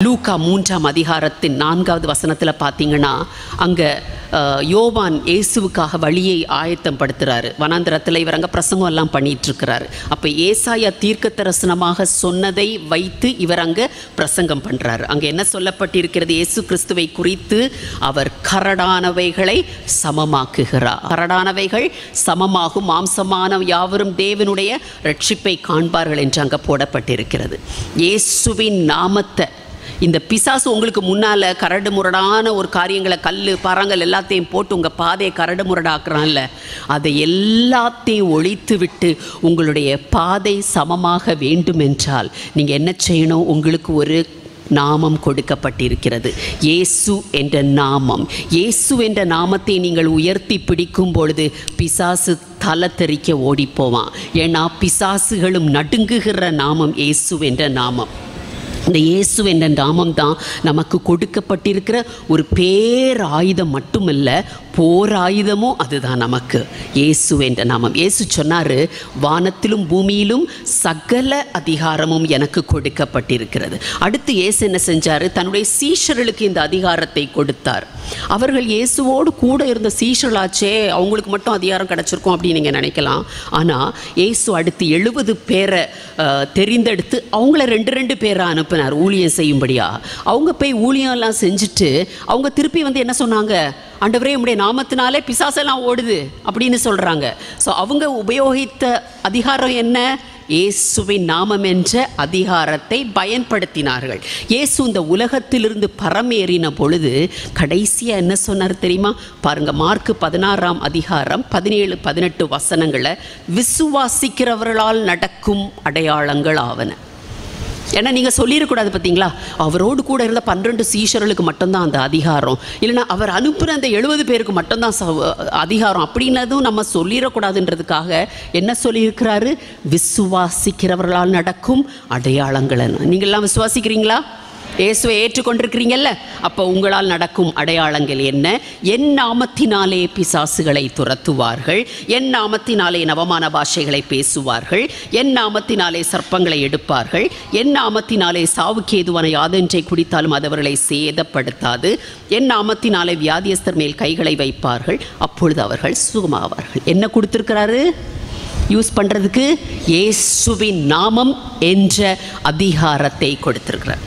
லூக்கா மூன்றாம் அதிகாரத்தின் நான்காவது வசனத்தில் பார்த்தீங்கன்னா அங்கே யோவான் இயேசுவுக்காக வழியை ஆயத்தம் படுத்துறாரு வனாந்திரத்தில் இவர் அங்கே பிரசங்கம் எல்லாம் பண்ணிட்டு இருக்கிறாரு அப்போ ஏசாயா தீர்க்க தரிசனமாக சொன்னதை வைத்து இவர் அங்கே பிரசங்கம் பண்ணுறாரு அங்கே என்ன சொல்லப்பட்டிருக்கிறது இயேசு கிறிஸ்துவை குறித்து அவர் கரடானவைகளை சமமாக்குகிறார் கரடானவைகள் சமமாகும் மாம்சமான யாவரும் தேவனுடைய ரட்சிப்பை காண்பார்கள் என்று அங்கே போடப்பட்டிருக்கிறது இயேசுவின் நாமத்தை இந்த பிசாசு உங்களுக்கு முன்னால் கரடு முரடான ஒரு காரியங்களை கல் பரங்கள் எல்லாத்தையும் போட்டு உங்கள் பாதையை கரடு முரடாக்குறான்ல அதை எல்லாத்தையும் ஒழித்து விட்டு உங்களுடைய பாதை சமமாக வேண்டுமென்றால் நீங்கள் என்ன செய்யணும் உங்களுக்கு ஒரு நாமம் கொடுக்கப்பட்டிருக்கிறது இயேசு என்ற நாமம் இயேசு என்ற நாமத்தை நீங்கள் உயர்த்தி பிடிக்கும் பொழுது பிசாசு தலை தெறிக்க ஓடிப்போவான் ஏன்னா பிசாசுகளும் நடுங்குகிற நாமம் இயேசு என்ற நாமம் இந்த இயேசு என்ற நாமம் தான் நமக்கு கொடுக்கப்பட்டிருக்கிற ஒரு பேராயுதம் மட்டுமல்ல போராயுதமும் அதுதான் நமக்கு இயேசு என்ற நாமம் இயேசு சொன்னார் வானத்திலும் பூமியிலும் சகல அதிகாரமும் எனக்கு கொடுக்கப்பட்டிருக்கிறது அடுத்து இயேசு என்ன செஞ்சார் தன்னுடைய சீஷர்களுக்கு இந்த அதிகாரத்தை கொடுத்தார் அவர்கள் இயேசுவோடு கூட இருந்த சீஷர்களாச்சே அவங்களுக்கு மட்டும் அதிகாரம் கிடச்சிருக்கும் அப்படின்னு நீங்கள் நினைக்கலாம் ஆனால் இயேசு அடுத்து எழுபது பேரை அஹ், தெரிந்தெடுத்து அவங்கள ரெண்டு ரெண்டு பேரை அனுப்பினார் ஊழியம் செய்யும்படியா அவங்க போய் ஊழியம் எல்லாம் செஞ்சுட்டு அவங்க திருப்பி வந்து என்ன சொன்னாங்க ஆண்டவரே உம்முடைய நாமத்தினாலே பிசாசெல்லாம் ஓடுது அப்படின்னு சொல்கிறாங்க ஸோ அவங்க உபயோகித்த அதிகாரம் என்ன இயேசுவின் நாமம் என்ற அதிகாரத்தை பயன்படுத்தினார்கள் இயேசு இந்த உலகத்திலிருந்து பரமேறின பொழுது கடைசியாக என்ன சொன்னார் தெரியுமா பாருங்க மார்க்கு பதினாறாம் அதிகாரம் பதினேழு பதினெட்டு வசனங்களை விசுவாசிக்கிறவர்களால் நடக்கும் அடையாளங்கள் ஆவன ஏன்னா நீங்கள் சொல்லிடக்கூடாது பார்த்தீங்களா அவரோடு கூட இருந்த பன்னிரெண்டு சீஷர்களுக்கு மட்டும்தான் அந்த அதிகாரம் இல்லைன்னா அவர் அனுப்புன அந்த எழுபது பேருக்கு மட்டும்தான் ச- அதிகாரம் அப்படின்னதும் நம்ம சொல்லிடக்கூடாதுன்றதுக்காக என்ன சொல்லியிருக்கிறாரு விசுவாசிக்கிறவர்களால் நடக்கும் அடையாளங்கள் நீங்கள்லாம் விசுவாசிக்கிறீங்களா இயேசுவை ஏற்றுக்கொண்டிருக்கிறீங்கல்ல அப்போ உங்களால் நடக்கும் அடையாளங்கள் என்ன என் நாமத்தினாலே பிசாசுகளை துரத்துவார்கள் என் நாமத்தினாலே நவமான பாஷைகளை பேசுவார்கள் என் நாமத்தினாலே சர்ப்பங்களை எடுப்பார்கள் என் நாமத்தினாலே சாவுக்கு ஏதுவான யாதொன்றை குடித்தாலும் அது அவர்களை சேதப்படுத்தாது என் நாமத்தினாலே வியாதியஸ்தர் மேல் கைகளை வைப்பார்கள் அப்பொழுது அவர்கள் சுகமாவார்கள் என்ன கொடுத்துருக்கிறாரு யூஸ் பண்ணுறதுக்கு இயேசுவின் நாமம் என்ற அதிகாரத்தை கொடுத்துருக்கிறார்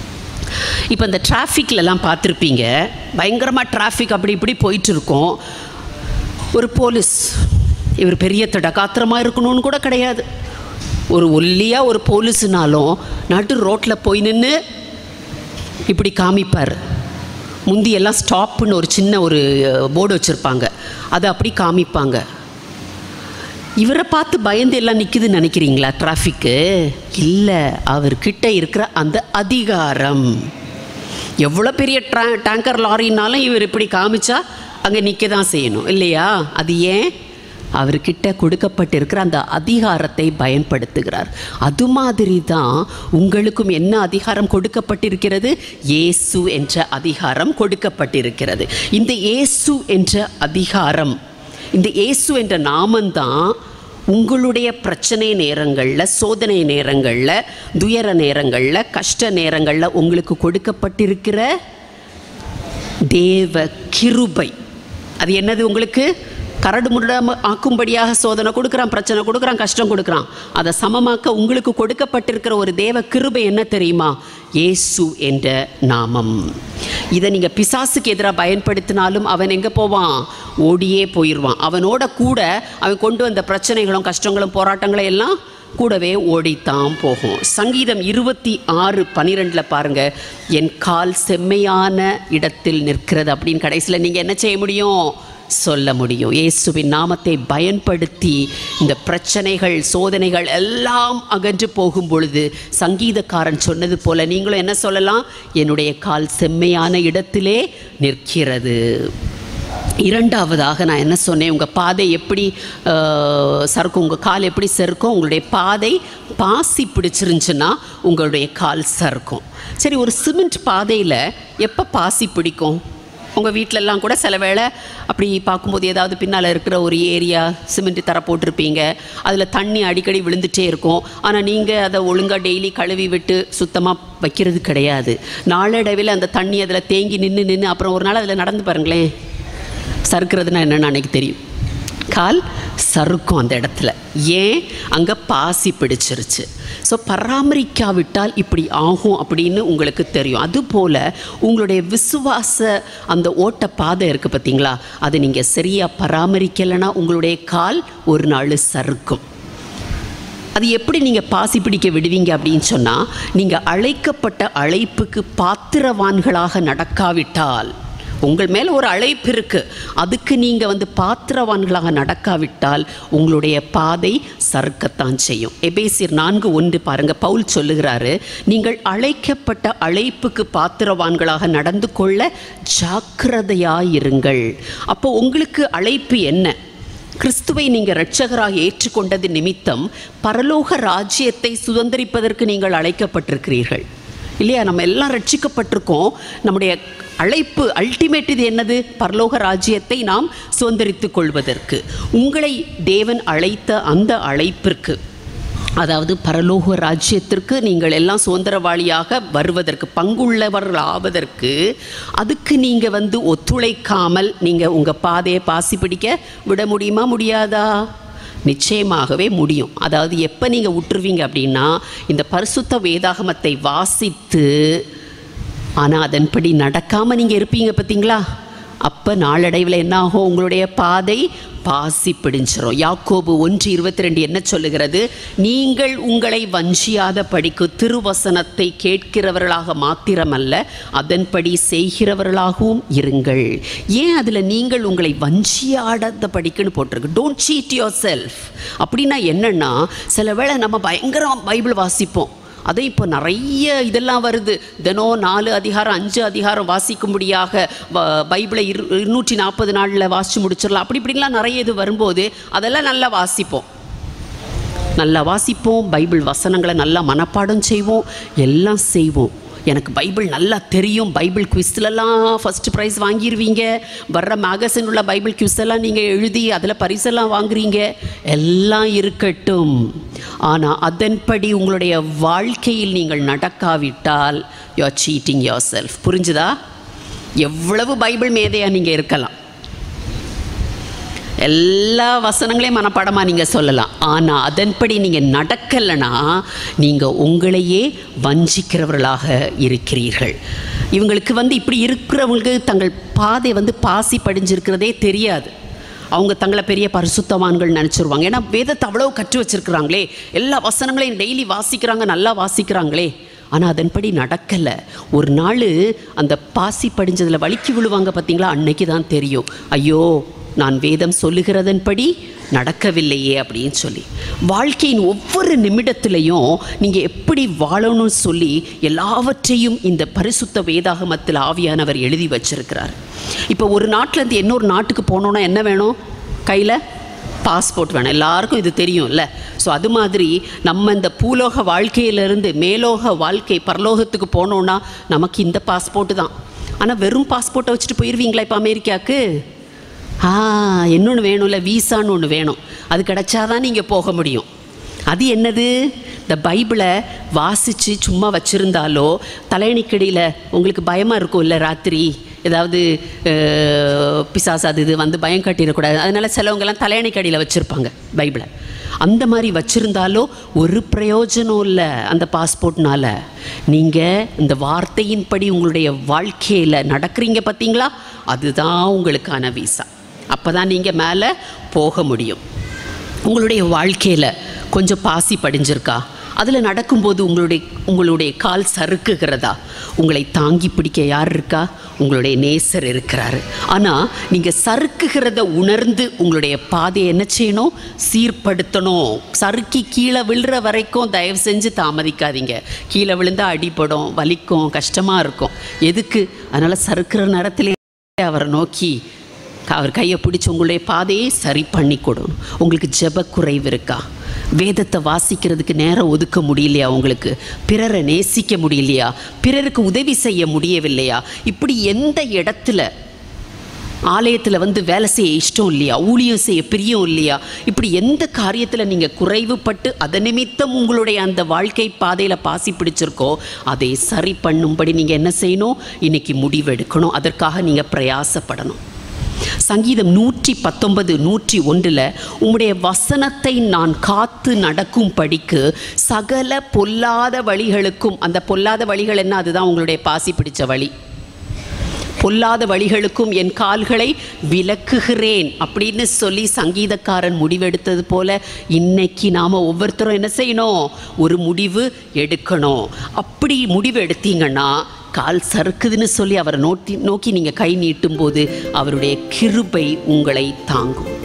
இப்போ இந்த டிராஃபிக்லலாம் பார்த்துருப்பீங்க பயங்கரமாக டிராஃபிக் அப்படி இப்படி போயிட்டு இருக்கோம் ஒரு போலீஸ் இவர் பெரிய தடகாத்திரமாக இருக்கணும்னு கூட கிடையாது ஒரு ஒல்லியாக ஒரு போலீஸுனாலும் நடு ரோட்டில் போய் நின்று இப்படி காமிப்பார் முந்தி எல்லாம் ஸ்டாப்புன்னு ஒரு சின்ன ஒரு போர்டு வச்சுருப்பாங்க அதை அப்படி காமிப்பாங்க இவரை பார்த்து பயந்து எல்லாம் நிற்குதுன்னு நினைக்கிறீங்களா டிராஃபிக்கு இல்லை அவர்கிட்ட இருக்கிற அந்த அதிகாரம் எவ்வளோ பெரிய ட்ரா டேங்கர் லாரினாலும் இவர் இப்படி காமிச்சா அங்கே நிற்க தான் செய்யணும் இல்லையா அது ஏன் அவர்கிட்ட கொடுக்கப்பட்டிருக்கிற அந்த அதிகாரத்தை பயன்படுத்துகிறார் அது மாதிரி தான் உங்களுக்கும் என்ன அதிகாரம் கொடுக்கப்பட்டிருக்கிறது இயேசு என்ற அதிகாரம் கொடுக்கப்பட்டிருக்கிறது இந்த இயேசு என்ற அதிகாரம் இந்த இயேசு என்ற நாமந்தான் உங்களுடைய பிரச்சனை நேரங்களில் சோதனை நேரங்களில் துயர நேரங்களில் கஷ்ட நேரங்களில் உங்களுக்கு கொடுக்கப்பட்டிருக்கிற தேவ கிருபை அது என்னது உங்களுக்கு கரடு முரடாம ஆக்கும்படியாக சோதனை கொடுக்குறான் பிரச்சனை கொடுக்குறான் கஷ்டம் கொடுக்குறான் அதை சமமாக்க உங்களுக்கு கொடுக்கப்பட்டிருக்கிற ஒரு தேவ கிருபை என்ன தெரியுமா இயேசு என்ற நாமம் இதை நீங்கள் பிசாசுக்கு எதிராக பயன்படுத்தினாலும் அவன் எங்கே போவான் ஓடியே போயிடுவான் அவனோட கூட அவன் கொண்டு வந்த பிரச்சனைகளும் கஷ்டங்களும் போராட்டங்களும் எல்லாம் கூடவே ஓடித்தான் போகும் சங்கீதம் இருபத்தி ஆறு பன்னிரெண்டில் பாருங்க என் கால் செம்மையான இடத்தில் நிற்கிறது அப்படின்னு கடைசியில் நீங்கள் என்ன செய்ய முடியும் சொல்ல முடியும் இயேசுவின் நாமத்தை பயன்படுத்தி இந்த பிரச்சனைகள் சோதனைகள் எல்லாம் அகன்று போகும் பொழுது சங்கீதக்காரன் சொன்னது போல நீங்களும் என்ன சொல்லலாம் என்னுடைய கால் செம்மையான இடத்திலே நிற்கிறது இரண்டாவதாக நான் என்ன சொன்னேன் உங்கள் பாதை எப்படி அஹ், சறுக்கும் உங்கள் கால் எப்படி சறுக்கும் உங்களுடைய பாதை பாசி பிடிச்சிருந்துச்சுன்னா உங்களுடைய கால் சறுக்கும் சரி ஒரு சிமெண்ட் பாதையில் எப்போ பாசி பிடிக்கும் உங்கள் வீட்டிலலாம் கூட சில வேளை அப்படி பார்க்கும்போது ஏதாவது பின்னால் இருக்கிற ஒரு ஏரியா சிமெண்ட் தர போட்டிருப்பீங்க அதில் தண்ணி அடிக்கடி விழுந்துட்டே இருக்கும் ஆனால் நீங்கள் அதை ஒழுங்காக டெய்லி கழுவி விட்டு சுத்தமாக வைக்கிறது கிடையாது நாளடைவில் அந்த தண்ணி அதில் தேங்கி நின்று நின்று அப்புறம் ஒரு நாள் அதில் நடந்து பாருங்களேன் சறுக்கிறதுனா என்னென்னு அன்னைக்கு தெரியும் கால் சறுக்கும் அந்த இடத்துல ஏன் அங்கே பாசி பிடிச்சிருச்சு ஸோ பராமரிக்காவிட்டால் இப்படி ஆகும் அப்படின்னு உங்களுக்கு தெரியும் அதுபோல் உங்களுடைய விசுவாச அந்த ஓட்ட பாதை இருக்குது பார்த்தீங்களா அதை நீங்கள் சரியாக பராமரிக்கலைன்னா உங்களுடைய கால் ஒரு நாள் சறுக்கும் அது எப்படி நீங்கள் பாசி பிடிக்க விடுவீங்க அப்படின்னு சொன்னால் நீங்கள் அழைக்கப்பட்ட அழைப்புக்கு பாத்திரவான்களாக நடக்காவிட்டால் உங்கள் மேல் ஒரு அழைப்பு இருக்குது அதுக்கு நீங்கள் வந்து பாத்திரவான்களாக நடக்காவிட்டால் உங்களுடைய பாதை சறுக்கத்தான் செய்யும் எபேசியர் நான்கு ஒன்று பாருங்க பவுல் சொல்லுகிறாரு நீங்கள் அழைக்கப்பட்ட அழைப்புக்கு பாத்திரவான்களாக நடந்து கொள்ள ஜாக்கிரதையாயிருங்கள் அப்போ உங்களுக்கு அழைப்பு என்ன கிறிஸ்துவை நீங்கள் இரட்சகராக ஏற்றுக்கொண்டது நிமித்தம் பரலோக ராஜ்யத்தை சுதந்திரிப்பதற்கு நீங்கள் அழைக்கப்பட்டிருக்கிறீர்கள் இல்லையா நம்ம எல்லாம் ரட்சிக்கப்பட்டிருக்கோம் நம்முடைய அழைப்பு அல்டிமேட் இது என்னது பரலோக ராஜ்யத்தை நாம் சுதந்திரித்துக் கொள்வதற்கு உங்களை தேவன் அழைத்த அந்த அழைப்பிற்கு அதாவது பரலோக ராஜ்யத்திற்கு நீங்கள் எல்லாம் சுதந்திரவாளியாக வருவதற்கு பங்குள்ளவர்கள் ஆவதற்கு அதுக்கு நீங்கள் வந்து ஒத்துழைக்காமல் நீங்கள் உங்கள் பாதையை பாசி பிடிக்க விட முடியுமா முடியாதா நிச்சயமாகவே முடியும் அதாவது எப்போ நீங்கள் விட்டுருவீங்க அப்படின்னா இந்த பரிசுத்த வேதாகமத்தை வாசித்து ஆனால் அதன்படி நடக்காமல் நீங்கள் இருப்பீங்க பார்த்தீங்களா அப்போ நாளடைவில் என்ன ஆகும் உங்களுடைய பாதை பாசி பிடிஞ்சிரும் யாக்கோபு ஒன்று இருபத்தி ரெண்டு என்ன சொல்லுகிறது நீங்கள் உங்களை வஞ்சியாத படிக்கு திருவசனத்தை கேட்கிறவர்களாக மாத்திரமல்ல அதன்படி செய்கிறவர்களாகவும் இருங்கள் ஏன் அதில் நீங்கள் உங்களை வஞ்சியாடாத படிக்குன்னு போட்டிருக்கு டோன்ட் சீட் யோர் செல்ஃப் அப்படின்னா என்னென்னா சில வேளை நம்ம பயங்கரம் பைபிள் வாசிப்போம் அதே இப்போ நிறைய இதெல்லாம் வருது தினம் நாலு அதிகாரம் அஞ்சு அதிகாரம் வாசிக்கும்படியாக வ- பைபிளை இரு இருநூற்றி நாற்பது நாளில் வாசித்து முடிச்சிடலாம் அப்படி இப்படிலாம் நிறைய இது வரும்போது அதெல்லாம் நல்லா வாசிப்போம் நல்லா வாசிப்போம் பைபிள் வசனங்களை நல்லா மனப்பாடம் செய்வோம் எல்லாம் செய்வோம் எனக்கு பைபிள் நல்லா தெரியும் பைபிள் குவிஸ்லலாம் ஃபர்ஸ்ட் ப்ரைஸ் வாங்கிடுவீங்க வர்ற மேகசின் உள்ள பைபிள் குவிஸ் எல்லாம் நீங்கள் எழுதி அதில் பரிசெல்லாம் வாங்குறீங்க எல்லாம் இருக்கட்டும் ஆனால் அதன்படி உங்களுடைய வாழ்க்கையில் நீங்கள் நடக்காவிட்டால் you are cheating yourself புரிஞ்சுதா எவ்வளவு பைபிள் மேதையாக நீங்கள் இருக்கலாம் எல்லா வசனங்களையும் மனப்பாடமாக நீங்கள் சொல்லலாம் ஆனால் அதன்படி நீங்கள் நடக்கலைன்னா நீங்கள் உங்களையே வஞ்சிக்கிறவர்களாக இருக்கிறீர்கள் இவங்களுக்கு வந்து இப்படி இருக்கிறவங்களுக்கு தங்கள் பாதை வந்து பாசி படிஞ்சிருக்கிறதே தெரியாது அவங்க தங்களை பெரிய பரிசுத்தவான்கள் நினச்சிருவாங்க ஏன்னா வேதத்தை அவ்வளோ கற்று வச்சிருக்கிறாங்களே எல்லா வசனங்களையும் டெய்லி வாசிக்கிறாங்க நல்லா வாசிக்கிறாங்களே ஆனால் அதன்படி நடக்கலை ஒரு நாள் அந்த பாசி படிஞ்சதில் வலிக்கி விழுவாங்க பார்த்தீங்களா அன்னைக்கு தான் தெரியும் ஐயோ நான் வேதம் சொல்லுகிறதன்படி நடக்கவில்லையே அப்படின்னு சொல்லி வாழ்க்கையின் ஒவ்வொரு நிமிடத்திலையும் நீங்கள் எப்படி வாழணும்னு சொல்லி எல்லாவற்றையும் இந்த பரிசுத்த வேதாகமத்தில் ஆவியானவர் எழுதி வச்சிருக்கிறார் இப்போ ஒரு நாட்டிலேருந்து இன்னொரு நாட்டுக்கு போனோன்னா என்ன வேணும் கையில் பாஸ்போர்ட் வேணும் எல்லாருக்கும் இது தெரியும்ல ஸோ அது மாதிரி நம்ம இந்த பூலோக வாழ்க்கையிலிருந்து மேலோக வாழ்க்கை பரலோகத்துக்கு போனோன்னா நமக்கு இந்த பாஸ்போர்ட்டு தான் ஆனால் வெறும் பாஸ்போர்ட்டை வச்சுட்டு போயிடுவீங்களா இப்போ அமெரிக்காவுக்கு ஆ இன்னொன்று வேணும்ல வீசான்னு ஒன்று வேணும் அது கிடைச்சாதான் நீங்கள் போக முடியும் அது என்னது இந்த பைபிளை வாசித்து சும்மா வச்சுருந்தாலோ தலையணிக்கடியில் உங்களுக்கு பயமாக இருக்கும்ல ராத்திரி ஏதாவது அஹ், பிசாசு அது இது வந்து பயம் கட்டிடக்கூடாது அதனால் சிலவங்கெல்லாம் தலையணிக்கடியில் வச்சுருப்பாங்க பைபிளை அந்த மாதிரி வச்சுருந்தாலோ ஒரு பிரயோஜனம் இல்லை அந்த பாஸ்போர்ட்னால நீங்கள் இந்த வார்த்தையின்படி உங்களுடைய வாழ்க்கையில் நடக்கிறீங்க பார்த்தீங்களா அதுதான் உங்களுக்கான வீசா அப்போ தான் நீங்கள் மேலே போக முடியும் உங்களுடைய வாழ்க்கையில் கொஞ்சம் பாசி படிஞ்சிருக்கா அதில் நடக்கும்போது உங்களுடைய உங்களுடைய கால் சறுக்குகிறதா உங்களை தாங்கி பிடிக்க யார் இருக்கா உங்களுடைய நேசர் இருக்கிறாரு ஆனால் நீங்கள் சறுக்குகிறத உணர்ந்து உங்களுடைய பாதையை என்ன செய்யணும் சீர்படுத்தணும் சறுக்கி கீழே விழுற வரைக்கும் தயவு செஞ்சு தாமதிக்காதீங்க கீழே விழுந்தா அடிபடும் வலிக்கும் கஷ்டமாக இருக்கும் எதுக்கு அதனால் சறுக்கிற நேரத்திலே அவரை நோக்கி அவர் கையை பிடிச்சி உங்களுடைய பாதையை சரி பண்ணி கொடுணும் உங்களுக்கு ஜெப குறைவு இருக்கா வேதத்தை வாசிக்கிறதுக்கு நேரம் ஒதுக்க முடியலையா உங்களுக்கு பிறரை நேசிக்க முடியலையா பிறருக்கு உதவி செய்ய முடியவில்லையா இப்படி எந்த இடத்துல ஆலயத்தில் வந்து வேலை செய்ய இஷ்டம் இல்லையா ஊழியம் செய்ய பிரியம் இல்லையா இப்படி எந்த காரியத்தில் நீங்கள் குறைவுபட்டு அதன் நிமித்தம் உங்களுடைய அந்த வாழ்க்கை பாதையில் பாசி பிடிச்சிருக்கோ அதை சரி பண்ணும்படி நீங்கள் என்ன செய்யணும் இன்னைக்கு முடிவெடுக்கணும் அதற்காக நீங்கள் பிரயாசப்படணும் சங்கீதம் நூற்றி பத்தொன்பது நூற்றி ஒன்றில் உம்முடைய வசனத்தை நான் காத்து நடக்கும் படிக்கு சகல பொல்லாத வழிகளுக்கும் அந்த பொல்லாத வழிகள் என்ன அதுதான் உங்களுடைய பாசி பிடிச்ச வழி பொல்லாத வழிகளுக்கும் என் கால்களை விலக்குகிறேன் அப்படின்னு சொல்லி சங்கீதக்காரன் முடிவெடுத்தது போல இன்னைக்கு நாம் ஒவ்வொருத்தரும் என்ன செய்யணும் ஒரு முடிவு எடுக்கணும் அப்படி முடிவு எடுத்தீங்கன்னா கால் சறுக்குதுன்னு சொல்லி அவரை நோக்கி நோக்கி நீங்கள் கை நீட்டும் போது அவருடைய கிருபை உங்களை தாங்கும்